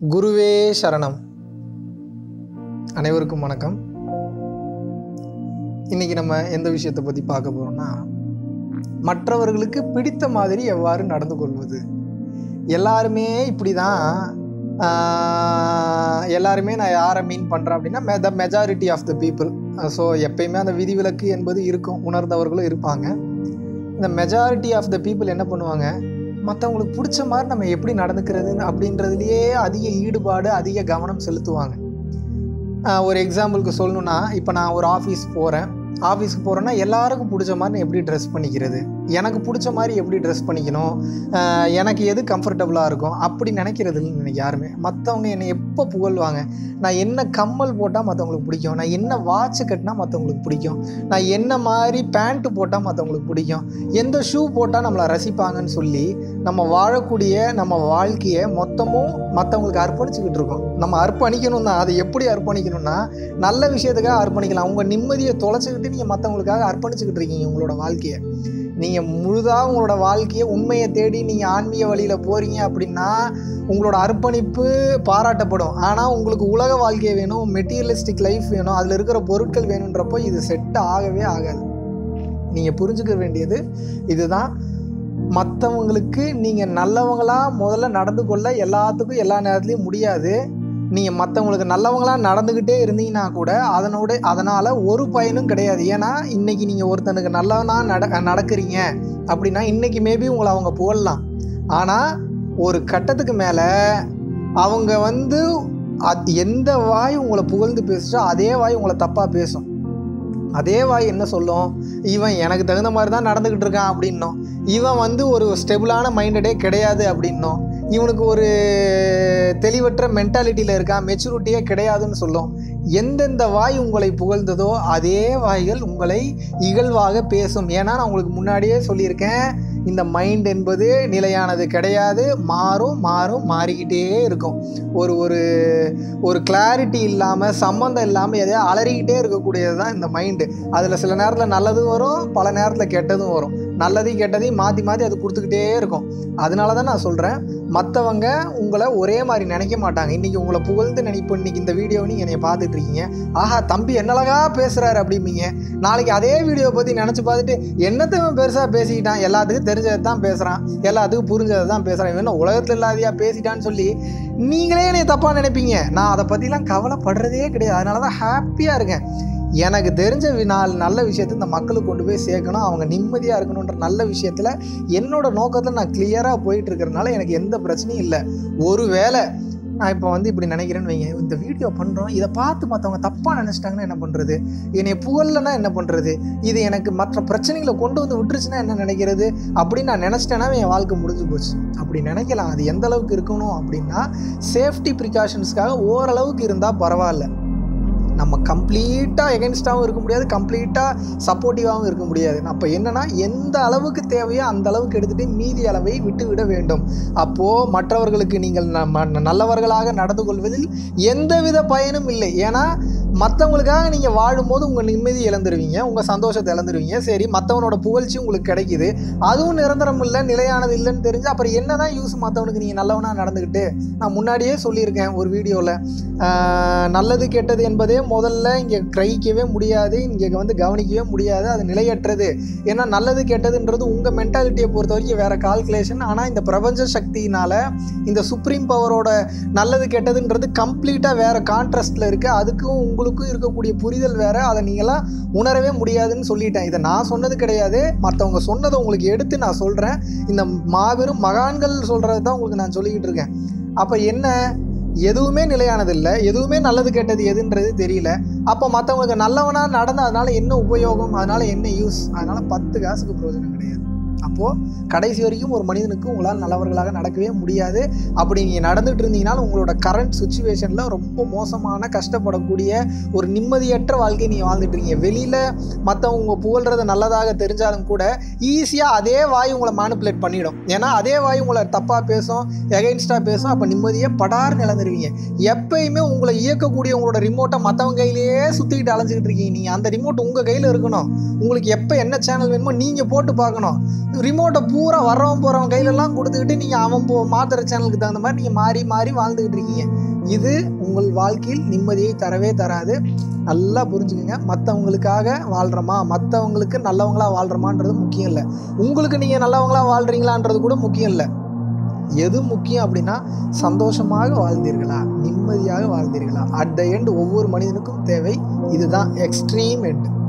குருவே சரணம் அனைவருக்கும் வணக்கம் இன்னைக்கு நம்ம எந்த விஷயத்தை பற்றி பார்க்க போகிறோம்னா மற்றவர்களுக்கு பிடித்த மாதிரி எவ்வாறு நடந்து கொள்வது எல்லாருமே இப்படி தான் எல்லாருமே நான் யாரை மீன் பண்ணுறேன் அப்படின்னா மெ the majority of the people so எப்பயுமே அந்த விதிவிலக்கு என்பது இருக்கும் உணர்ந்தவர்களும் இருப்பாங்க இந்த மெஜாரிட்டி ஆஃப் த பீப்புள் என்ன பண்ணுவாங்க மற்றவங்களுக்கு பிடிச்ச மாதிரி நம்ம எப்படி நடந்துக்கிறது அப்படின்றதுலையே அதிக ஈடுபாடு அதிக கவனம் செலுத்துவாங்க ஆஹ் ஒரு எக்ஸாம்பிளுக்கு சொல்லணும்னா இப்போ நான் ஒரு ஆஃபீஸ் போகிறேன் ஆஃபீஸ்க்கு போகிறேன்னா எல்லாருக்கும் பிடிச்ச மாதிரி நான் எப்படி ட்ரெஸ் பண்ணிக்கிறது எனக்கு பிடிச்ச மாதிரி எப்படி ட்ரெஸ் பண்ணிக்கணும் ஆஹ் எனக்கு எது கம்ஃபர்டபுளாக இருக்கும் அப்படி நினைக்கிறது இல்லை எனக்கு யாருமே மற்றவங்க என்னை எப்போ புகழ்வாங்க நான் என்ன கம்மல் போட்டால் மற்றவங்களுக்கு பிடிக்கும் நான் என்ன வாட்ச் கட்டினா மற்றவங்களுக்கு பிடிக்கும் நான் என்ன மாதிரி பேண்ட்டு போட்டால் மற்றவங்களுக்கு பிடிக்கும் எந்த ஷூ போட்டால் நம்மளை ரசிப்பாங்கன்னு சொல்லி நம்ம வாழக்கூடிய நம்ம வாழ்க்கையை மொத்தமும் மற்றவங்களுக்கு அர்ப்பணிச்சுக்கிட்டு இருக்கோம் நம்ம அர்ப்பணிக்கணும் தான் அதை எப்படி அர்ப்பணிக்கணும்னா நல்ல விஷயத்துக்காக அர்ப்பணிக்கலாம் உங்கள் நிம்மதியை தொலைச்சிக்கிட்டு நீங்கள் மற்றவங்களுக்காக அர்ப்பணிச்சுக்கிட்டு இருக்கீங்க உங்களோட வாழ்க்கையை நீங்கள் முழுதாக உங்களோட வாழ்க்கையை உண்மையை தேடி நீங்கள் ஆன்மீக வழியில் போகிறீங்க அப்படின்னா உங்களோட அர்ப்பணிப்பு பாராட்டப்படும் ஆனால் உங்களுக்கு உலக வாழ்க்கை வேணும் மெட்டீரியலிஸ்டிக் லைஃப் வேணும் அதில் இருக்கிற பொருட்கள் வேணுன்றப்போ இது செட் ஆகவே ஆகாது நீங்கள் புரிஞ்சுக்க வேண்டியது இதுதான் மற்றவங்களுக்கு நீங்கள் நல்லவங்களா முதல்ல நடந்து கொள்ள எல்லாத்துக்கும் எல்லா நேரத்துலையும் முடியாது நீங்கள் மற்றவங்களுக்கு நல்லவங்களா நடந்துக்கிட்டே இருந்தீங்கன்னா கூட அதனோட அதனால் ஒரு பயனும் கிடையாது ஏன்னா இன்றைக்கி நீங்கள் ஒருத்தனுக்கு நல்லவனா நட நடக்கிறீங்க அப்படின்னா இன்றைக்கி மேபி உங்களை அவங்க புகழலாம் ஆனால் ஒரு கட்டத்துக்கு மேலே அவங்க வந்து அத் எந்த வாய் உங்களை புகழ்ந்து பேசுச்சோ அதே வாய் உங்களை தப்பாக பேசும் அதே வாய் என்ன சொல்லும் இவன் எனக்கு தகுந்த மாதிரி தான் நடந்துக்கிட்டு இருக்கான் அப்படின்னோம் இவன் வந்து ஒரு ஸ்டெபிளான மைண்டடே கிடையாது அப்படின்னோம் இவனுக்கு ஒரு தெளிவற்ற மென்டாலிட்டியில் இருக்கான் மெச்சூரிட்டியே கிடையாதுன்னு சொல்லும் எந்தெந்த வாய் உங்களை புகழ்ந்ததோ அதே வாய்கள் உங்களை இகழ்வாக பேசும் ஏன்னா நான் உங்களுக்கு முன்னாடியே சொல்லியிருக்கேன் இந்த மைண்ட் என்பது நிலையானது கிடையாது மாறும் மாறும் மாறிக்கிட்டே இருக்கும் ஒரு ஒரு ஒரு கிளாரிட்டி இல்லாமல் சம்மந்தம் இல்லாமல் எதையா அலறிக்கிட்டே இருக்கக்கூடியது தான் இந்த மைண்டு அதில் சில நேரத்தில் நல்லதும் வரும் பல நேரத்தில் கெட்டதும் வரும் நல்லதையும் கெட்டதையும் மாற்றி மாற்றி அது கொடுத்துக்கிட்டே இருக்கும் அதனால தான் நான் சொல்கிறேன் மற்றவங்க உங்களை ஒரே மாதிரி நினைக்க மாட்டாங்க இன்றைக்கி உங்களை புகழ்ந்து நினைப்போம் இன்றைக்கி இந்த வீடியோ நீங்கள் என்னை பார்த்துட்டு இருக்கீங்க ஆஹா தம்பி என்னழகா பேசுகிறாரு அப்படிம்பீங்க நாளைக்கு அதே வீடியோ பற்றி நினச்சி பார்த்துட்டு என்னத்தையும் பெருசாக பேசிக்கிட்டான் எல்லாத்துக்கும் தெரிஞ்சதை தான் பேசுகிறான் எல்லாத்துக்கும் புரிஞ்சதை தான் பேசுகிறான் இவன் உலகத்தில் இல்லாதையா பேசிட்டான்னு சொல்லி நீங்களே என்னை தப்பாக நினைப்பீங்க நான் அதை பற்றிலாம் கவலைப்படுறதே கிடையாது அதனால தான் ஹாப்பியாக இருக்கேன் எனக்கு தெரிஞ்ச வி- நாலு நல்ல விஷயத்தை இந்த மக்களுக்கு கொண்டு போய் சேர்க்கணும் அவங்க நிம்மதியாக இருக்கணுன்ற நல்ல விஷயத்தில் என்னோட நோக்கத்தில் நான் கிளியராக போயிட்டு இருக்கிறதுனால எனக்கு எந்த பிரச்சனையும் இல்லை ஒருவேளை நான் இப்போ வந்து இப்படி நினைக்கிறேன்னு வைங்க இந்த வீடியோ பண்ணுறோம் இதை பார்த்து மற்றவங்க தப்பாக நினச்சிட்டாங்கன்னா என்ன பண்ணுறது என்னை புகழலைன்னா என்ன பண்ணுறது இது எனக்கு மற்ற பிரச்சனைகளை கொண்டு வந்து விட்டுருச்சுன்னா என்ன நினைக்கிறது அப்படின்னு நான் நினச்சிட்டேன்னா என் வாழ்க்கை முடிஞ்சு போச்சு அப்படி நினைக்கலாம் அது எந்த அளவுக்கு இருக்கணும் அப்படின்னா சேஃப்டி ப்ரிகாஷன்ஸ்க்காக ஓரளவுக்கு இருந்தால் பரவாயில்ல நம்ம கம்ப்ளீட்டாக எகென்ஸ்டாகவும் இருக்க முடியாது கம்ப்ளீட்டாக சப்போர்ட்டிவாகவும் இருக்க முடியாது அப்போ என்னன்னா எந்த அளவுக்கு தேவையோ அந்த அளவுக்கு எடுத்துகிட்டு மீதி அளவை விட்டு விட வேண்டும் அப்போது மற்றவர்களுக்கு நீங்கள் நம்ம நல்லவர்களாக நடந்து கொள்வதில் எந்தவித பயனும் இல்லை ஏன்னா மற்றவங்களுக்காக நீங்கள் வாழும்போது உங்கள் நிம்மதி இழந்துருவீங்க உங்கள் சந்தோஷத்தை இழந்துருவீங்க சரி மற்றவனோட புகழ்ச்சி உங்களுக்கு கிடைக்குது அதுவும் நிரந்தரம் இல்லை நிலையானது இல்லைன்னு தெரிஞ்சு அப்புறம் என்ன தான் யூஸ் மற்றவனுக்கு நீங்கள் நல்லவனாக நடந்துக்கிட்டு நான் முன்னாடியே சொல்லியிருக்கேன் ஒரு வீடியோவில் நல்லது கெட்டது என்பதே முதல்ல இங்கே கிரகிக்கவே முடியாது இங்கே வந்து கவனிக்கவே முடியாது அது நிலையற்றது ஏன்னா நல்லது கெட்டதுன்றது உங்கள் மென்டாலிட்டியை பொறுத்த வரைக்கும் வேறு கால்குலேஷன் ஆனால் இந்த பிரபஞ்ச சக்தியினால் இந்த சுப்ரீம் பவரோட நல்லது கெட்டதுன்றது கம்ப்ளீட்டாக வேறு கான்ட்ராஸ்டில் இருக்குது அதுக்கும் உங்களுக்கும் இருக்கக்கூடிய புரிதல் வேறு அதை நீங்களாம் உணரவே முடியாதுன்னு சொல்லிட்டேன் இதை நான் சொன்னது கிடையாது மற்றவங்க சொன்னதை உங்களுக்கு எடுத்து நான் சொல்கிறேன் இந்த மாபெரும் மகான்கள் சொல்கிறது தான் உங்களுக்கு நான் சொல்லிக்கிட்டு இருக்கேன் அப்போ என்ன எதுவுமே நிலையானது இல்லை எதுவுமே நல்லது கெட்டது எதுன்றது தெரியல அப்போ மற்றவங்களுக்கு நல்லவனா நடந்து அதனால என்ன உபயோகம் அதனால என்ன யூஸ் அதனால பத்து காசுக்கு பிரயோஜனம் கிடையாது அப்போது கடைசி வரைக்கும் ஒரு மனிதனுக்கு உங்களால் நல்லவர்களாக நடக்கவே முடியாது அப்படி நீங்கள் நடந்துட்டு இருந்தீங்கன்னா உங்களோட கரண்ட் சுச்சுவேஷனில் ரொம்ப மோசமான கஷ்டப்படக்கூடிய ஒரு நிம்மதியற்ற வாழ்க்கை நீங்கள் வாழ்ந்துட்டு இருக்கீங்க வெளியில் மற்றவங்க புகழ்றது நல்லதாக தெரிஞ்சாலும் கூட ஈஸியாக அதே வாய் உங்களை மேனிப்புலேட் பண்ணிடும் ஏன்னா அதே வாய் உங்களை தப்பாக பேசும் எகைன்ஸ்டாக பேசும் அப்போ நிம்மதியே படார்னு இழந்துருவீங்க எப்பயுமே உங்களை இயக்கக்கூடிய உங்களோட ரிமோட்டை மற்றவங்க கையிலேயே சுற்றிக்கிட்டு அலைஞ்சிக்கிட்டு இருக்கீங்க நீங்கள் அந்த ரிமோட் உங்கள் கையில் இருக்கணும் உங்களுக்கு எப்போ என்ன சேனல் வேணுமோ நீங்கள் போட்டு பார்க்கணும் ரிமோட்டை பூரா வர்றவன் போகிறவன் கையிலலாம் கொடுத்துக்கிட்டு நீங்கள் அவன் போ மாத்திர சேனலுக்கு தகுந்த மாதிரி நீங்கள் மாறி மாறி வாழ்ந்துக்கிட்டு இருக்கீங்க இது உங்கள் வாழ்க்கையில் நிம்மதியை தரவே தராது நல்லா புரிஞ்சுக்கங்க மற்றவங்களுக்காக வாழ்கிறோமா மற்றவங்களுக்கு நல்லவங்களா வாழ்கிறோமான்றது முக்கியம் இல்லை உங்களுக்கு நீங்கள் நல்லவங்களா வாழ்கிறீங்களான்றது கூட முக்கியம் இல்லை எது முக்கியம் அப்படின்னா சந்தோஷமாக வாழ்ந்தீர்களா நிம்மதியாக வாழ்ந்தீர்களா அட் த எண்ட் ஒவ்வொரு மனிதனுக்கும் தேவை இதுதான் எக்ஸ்ட்ரீம் எண்ட்